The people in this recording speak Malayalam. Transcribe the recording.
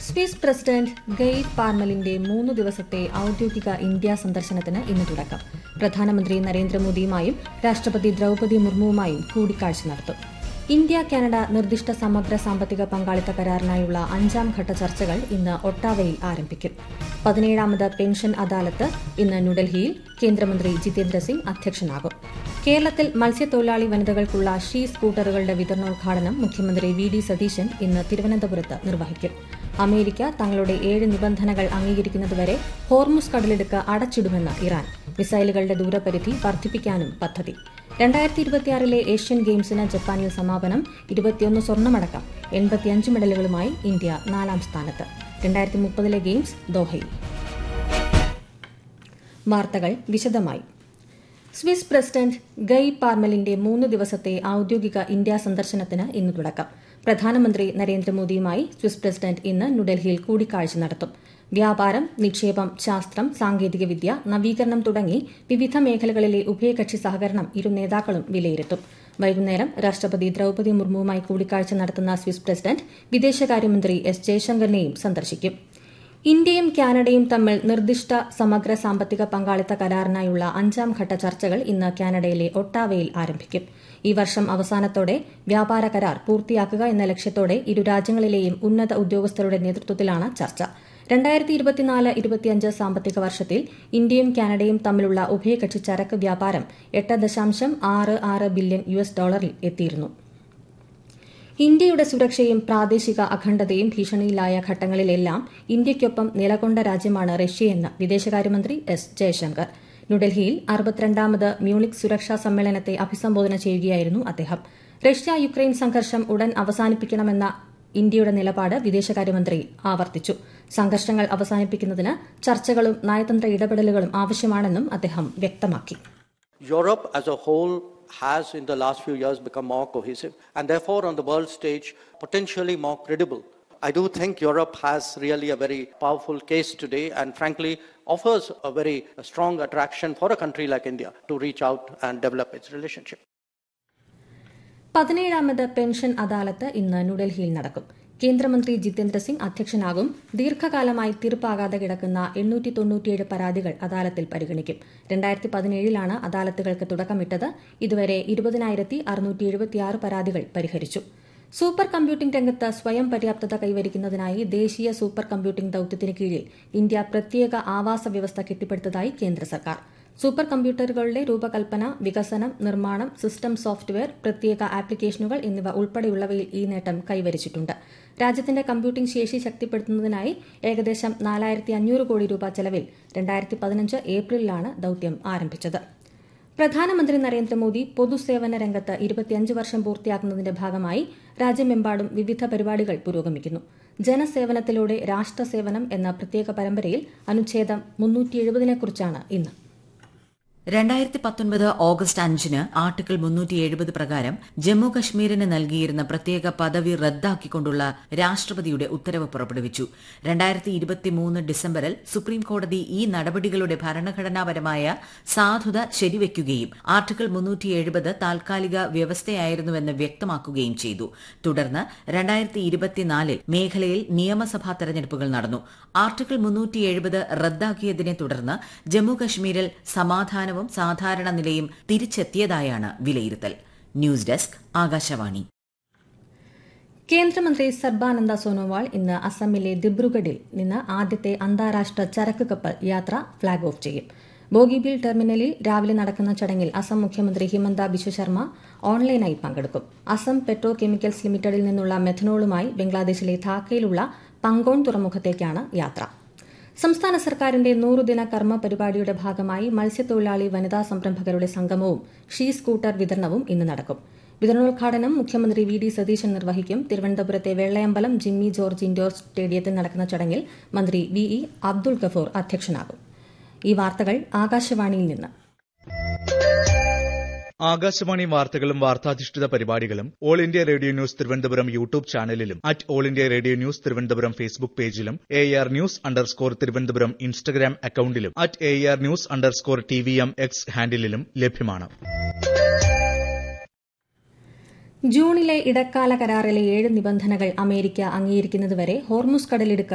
സ്വിസ് പ്രസിഡന്റ് ഗെയ് പാർമലിന്റെ മൂന്ന് ദിവസത്തെ ഔദ്യോഗിക ഇന്ത്യ സന്ദർശനത്തിന് ഇന്ന് തുടക്കം പ്രധാനമന്ത്രി നരേന്ദ്രമോദിയുമായും രാഷ്ട്രപതി ദ്രൌപദി മുർമുവുമായും കൂടിക്കാഴ്ച നടത്തും ഇന്ത്യ കാനഡ നിർദ്ദിഷ്ട സമഗ്ര സാമ്പത്തിക പങ്കാളിത്ത കരാറിനായുള്ള അഞ്ചാം ഘട്ട ചർച്ചകൾ ഇന്ന് ഒട്ടാവയിൽ ആരംഭിക്കും പതിനേഴാമത് പെൻഷൻ അദാലത്ത് ഇന്ന് ന്യൂഡൽഹിയിൽ കേന്ദ്രമന്ത്രി ജിതേന്ദ്ര സിംഗ് അധ്യക്ഷനാകും കേരളത്തിൽ മത്സ്യത്തൊഴിലാളി വനിതകൾക്കുള്ള ഷീ സ്കൂട്ടറുകളുടെ വിതരണോദ്ഘാടനം മുഖ്യമന്ത്രി വി ഡി സതീശൻ ഇന്ന് തിരുവനന്തപുരത്ത് നിർവഹിക്കും അമേരിക്ക തങ്ങളുടെ ഏഴ് നിബന്ധനകൾ അംഗീകരിക്കുന്നതുവരെ ഹോർമുസ് കടലിടുക്ക് അടച്ചിടുമെന്ന് ഇറാൻ മിസൈലുകളുടെ ദൂരപരിധി വർദ്ധിപ്പിക്കാനും പദ്ധതി രണ്ടായിരത്തി ഇരുപത്തിയാറിലെ ഏഷ്യൻ ഗെയിംസിന് ജപ്പാനിൽ സമാപനം ഇരുപത്തിയൊന്ന് സ്വർണ്ണമടക്കം എൺപത്തിയഞ്ച് മെഡലുകളുമായി ഇന്ത്യ നാലാം സ്ഥാനത്ത് രണ്ടായിരത്തി മുപ്പതിലെ ഗെയിംസ് ദോഹയിൽ വാർത്തകൾ വിശദമായി സ്വിസ് പ്രസിഡന്റ് ഗെയ് പാർമലിന്റെ മൂന്ന് ദിവസത്തെ ഔദ്യോഗിക ഇന്ത്യ സന്ദർശനത്തിന് ഇന്ന് തുടക്കം പ്രധാനമന്ത്രി നരേന്ദ്രമോദിയുമായി സ്വിസ് പ്രസിഡന്റ് ഇന്ന് ന്യൂഡൽഹിയിൽ കൂടിക്കാഴ്ച നടത്തും വ്യാപാരം നിക്ഷേപം ശാസ്ത്രം സാങ്കേതികവിദ്യ നവീകരണം തുടങ്ങി വിവിധ മേഖലകളിലെ ഉഭയകക്ഷി സഹകരണം ഇരു നേതാക്കളും വിലയിരുത്തും വൈകുന്നേരം രാഷ്ട്രപതി ദ്രൌപദി മുർമുവുമായി കൂടിക്കാഴ്ച നടത്തുന്ന സ്വിസ് പ്രസിഡന്റ് വിദേശകാര്യമന്ത്രി എസ് ജയശങ്കറിനെയും സന്ദർശിക്കും ഇന്ത്യയും കാനഡയും തമ്മിൽ നിർദ്ദിഷ്ട സമഗ്ര സാമ്പത്തിക പങ്കാളിത്ത കരാറിനായുള്ള അഞ്ചാം ഘട്ട ചർച്ചകൾ ഇന്ന് കാനഡയിലെ ഒട്ടാവയിൽ ആരംഭിക്കും ഈ വർഷം അവസാനത്തോടെ വ്യാപാര കരാർ പൂർത്തിയാക്കുക എന്ന ലക്ഷ്യത്തോടെ ഇരു രാജ്യങ്ങളിലെയും ഉന്നത ഉദ്യോഗസ്ഥരുടെ നേതൃത്വത്തിലാണ് ചർച്ച രണ്ടായിരത്തി ഇരുപത്തിനാല് ഇരുപത്തിയഞ്ച് സാമ്പത്തിക വർഷത്തിൽ ഇന്ത്യയും കാനഡയും തമ്മിലുള്ള ഉഭയകക്ഷി ചരക്ക് വ്യാപാരം എട്ട് ദശാംശം ആറ് ആറ് ബില്യൺ യു എസ് ഡോളറിൽ എത്തിയിരുന്നു ഇന്ത്യയുടെ സുരക്ഷയും പ്രാദേശിക അഖണ്ഡതയും ഭീഷണിയിലായ ഘട്ടങ്ങളിലെല്ലാം ഇന്ത്യയ്ക്കൊപ്പം നിലകൊണ്ട രാജ്യമാണ് റഷ്യയെന്ന് വിദേശകാര്യമന്ത്രി എസ് ജയശങ്കർ ന്യൂഡൽഹിയിൽ അറുപത്തിരണ്ടാമത് മ്യൂണിക് സുരക്ഷാ സമ്മേളനത്തെ അഭിസംബോധന ചെയ്യുകയായിരുന്നു അദ്ദേഹം റഷ്യ യുക്രൈൻ സംഘർഷം ഉടൻ അവസാനിപ്പിക്കണമെന്ന ഇന്ത്യയുടെ നിലപാട് വിദേശകാര്യമന്ത്രി ആവർത്തിച്ചു സംഘർഷങ്ങൾ അവസാനിപ്പിക്കുന്നതിന് ചർച്ചകളും നയതന്ത്ര ഇടപെടലുകളും ആവശ്യമാണെന്നും അദ്ദേഹം വ്യക്തമാക്കി Europe as a whole has in the last few years become more cohesive and therefore on the world stage potentially more credible. I do think Europe has really a very powerful case today and frankly offers a very strong attraction for a country like India to reach out and develop its relationship. പതിനേഴാമത് പെൻഷൻ അദാലത്ത് ഇന്ന് ന്യൂഡൽഹിയിൽ നടക്കും കേന്ദ്രമന്ത്രി ജിതേന്ദ്ര സിംഗ് അധ്യക്ഷനാകും ദീർഘകാലമായി തീർപ്പാകാതെ കിടക്കുന്ന എണ്ണൂറ്റി തൊണ്ണൂറ്റിയേഴ് പരാതികൾ അദാലത്തിൽ പരിഗണിക്കും രണ്ടായിരത്തി പതിനേഴിലാണ് അദാലത്തുകൾക്ക് തുടക്കമിട്ടത് ഇതുവരെ ഇരുപതിനായിരത്തി അറുന്നൂറ്റി എഴുപത്തിയാറ് പരാതികൾ പരിഹരിച്ചു സൂപ്പർ കമ്പ്യൂട്ടിംഗ് രംഗത്ത് സ്വയം പര്യാപ്തത കൈവരിക്കുന്നതിനായി ദേശീയ സൂപ്പർ കമ്പ്യൂട്ടിംഗ് ദൌത്യത്തിന് കീഴിൽ ഇന്ത്യ പ്രത്യേക ആവാസ വ്യവസ്ഥ കെട്ടിപ്പടുത്തതായി കേന്ദ്ര സർക്കാർ സൂപ്പർ കമ്പ്യൂട്ടറുകളുടെ രൂപകൽപ്പന വികസനം നിർമ്മാണം സിസ്റ്റം സോഫ്റ്റ്വെയർ പ്രത്യേക ആപ്ലിക്കേഷനുകൾ എന്നിവ ഉൾപ്പെടെയുള്ളവയിൽ ഈ നേട്ടം കൈവരിച്ചിട്ടുണ്ട് രാജ്യത്തിന്റെ കമ്പ്യൂട്ടിംഗ് ശേഷി ശക്തിപ്പെടുത്തുന്നതിനായി ഏകദേശം നാലായിരത്തി അഞ്ഞൂറ് കോടി രൂപ ചെലവിൽ രണ്ടായിരത്തി പതിനഞ്ച് ഏപ്രിലിലാണ് ദൌത്യം ആരംഭിച്ചത് പ്രധാനമന്ത്രി നരേന്ദ്രമോദി പൊതുസേവന രംഗത്ത് ഇരുപത്തിയഞ്ച് വർഷം പൂർത്തിയാക്കുന്നതിന്റെ ഭാഗമായി രാജ്യമെമ്പാടും വിവിധ പരിപാടികൾ പുരോഗമിക്കുന്നു ജനസേവനത്തിലൂടെ രാഷ്ട്രസേവനം എന്ന പ്രത്യേക പരമ്പരയിൽ അനുച്ഛേദം മുന്നൂറ്റി എഴുപതിനെക്കുറിച്ചാണ് ഇന്ന് രണ്ടായിരത്തി പത്തൊൻപത് ഓഗസ്റ്റ് അഞ്ചിന് ആർട്ടിക്കിൾ മുന്നൂറ്റി എഴുപത് പ്രകാരം ജമ്മു കശ്മീരിന് നൽകിയിരുന്ന പ്രത്യേക പദവി റദ്ദാക്കിക്കൊണ്ടുള്ള രാഷ്ട്രപതിയുടെ ഉത്തരവ് പുറപ്പെടുവിച്ചു രണ്ടായിരത്തി ഇരുപത്തിമൂന്ന് ഡിസംബറിൽ സുപ്രീം കോടതി ഈ നടപടികളുടെ ഭരണഘടനാപരമായ സാധുത ശരിവയ്ക്കുകയും ആർട്ടിക്കിൾ മുന്നൂറ്റി എഴുപത് താൽക്കാലിക വ്യവസ്ഥയായിരുന്നുവെന്ന് വ്യക്തമാക്കുകയും ചെയ്തു തുടർന്ന് രണ്ടായിരത്തി ഇരുപത്തിനാലിൽ മേഖലയിൽ നിയമസഭാ തെരഞ്ഞെടുപ്പുകൾ നടന്നു ആർട്ടിക്കിൾ മുന്നൂറ്റി എഴുപത് റദ്ദാക്കിയതിനെ തുടർന്ന് ജമ്മു കശ്മീരിൽ സമാധാനവും സാധാരണ നിലയും തിരിച്ചെത്തിയതായാണ് വിലയിരുത്തൽ ന്യൂസ് ഡെസ്ക് ആകാശവാണി കേന്ദ്രമന്ത്രി സർബാനന്ദ സോനോവാൾ ഇന്ന് അസമിലെ ദിബ്രുഗഡിൽ നിന്ന് ആദ്യത്തെ അന്താരാഷ്ട്ര ചരക്ക് കപ്പൽ യാത്ര ഫ്ളാഗ് ഓഫ് ചെയ്യും ബോഗിബീൽ ടെർമിനലിൽ രാവിലെ നടക്കുന്ന ചടങ്ങിൽ അസം മുഖ്യമന്ത്രി ഹിമന്ത ബിശ്വ ശർമ്മ ഓൺലൈനായി പങ്കെടുക്കും അസം പെട്രോ കെമിക്കൽസ് ലിമിറ്റഡിൽ നിന്നുള്ള മെഥനോളുമായി ബംഗ്ലാദേശിലെ ധാക്കയിലുള്ള പങ്കോൺ തുറമുഖത്തേക്കാണ് യാത്ര സംസ്ഥാന സർക്കാരിന്റെ നൂറുദിന കർമ്മ പരിപാടിയുടെ ഭാഗമായി മത്സ്യത്തൊഴിലാളി വനിതാ സംരംഭകരുടെ സംഗമവും ഷീ സ്കൂട്ടർ വിതരണവും ഇന്ന് നടക്കും വിതരണോദ്ഘാടനം മുഖ്യമന്ത്രി വി ഡി സതീശൻ നിർവഹിക്കും തിരുവനന്തപുരത്തെ വെള്ളയമ്പലം ജിമ്മി ജോർജ് ഇൻഡോർ സ്റ്റേഡിയത്തിൽ നടക്കുന്ന ചടങ്ങിൽ മന്ത്രി വി ഇ അബ്ദുൾ ഗഫൂർ അധ്യക്ഷനാകും ഈ വാർത്തകൾ ആകാശവാണിയിൽ നിന്ന് ആകാശവാണി വാർത്തകളും വാർത്താധിഷ്ഠിത പരിപാടികളും All India Radio news Thiruvananthapuram YouTube ചാനലിലും at All India Radio news Thiruvananthapuram Facebook പേജിലും A R news underscore Thiruvananthapuram Instagram അക്കൌണ്ടിലും at A R news underscore T V M X ഹാൻഡിലും ലഭ്യമാണ് ജൂണിലെ ഇടക്കാല കരാറിലെ ഏഴ് നിബന്ധനകൾ അമേരിക്ക അംഗീകരിക്കുന്നതുവരെ ഹോർമുസ് കടലിടുക്ക്